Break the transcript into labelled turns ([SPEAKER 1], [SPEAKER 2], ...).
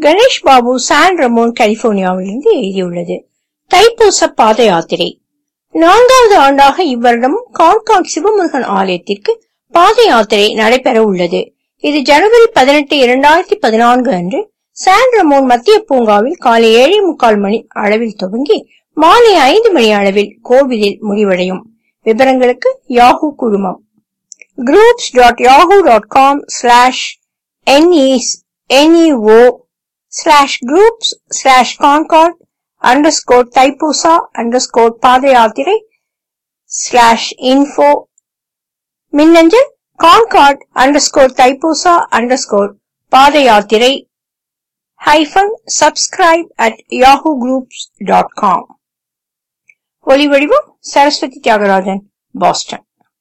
[SPEAKER 1] Ganesh Babu San Ramon கலிபோர்னியாவிலிருந்து எழுதியுள்ளது தைப்பூச பாத யாத்திரை நான்காவது ஆண்டாக இவ்வருடமும் கான்காட் சிவமுருகன் ஆலயத்திற்கு பாத யாத்திரை நடைபெற உள்ளது இது ஜனவரி பதினெட்டு இரண்டாயிரத்தி பதினான்கு அன்று சான் ரமோன் மத்திய பூங்காவில் காலை ஏழே முக்கால் மணி அளவில் துவங்கி மாலை ஐந்து மணி அளவில் கோவிலில் முடிவடையும் விவரங்களுக்கு யாஹூ குழுமம் groups.yahoo.com slash neo slash groups slash concord underscore Thaipusa underscore பாத யாத்திரை slash info மின்னஞ்சல் கான்கார்ட் underscore தைப்பூசா underscore பாத யாத்திரை hyphen subscribe at yahoogroups.com ஒலி வடிவம் சரஸ்வதி தியாகராஜன் பாஸ்டன்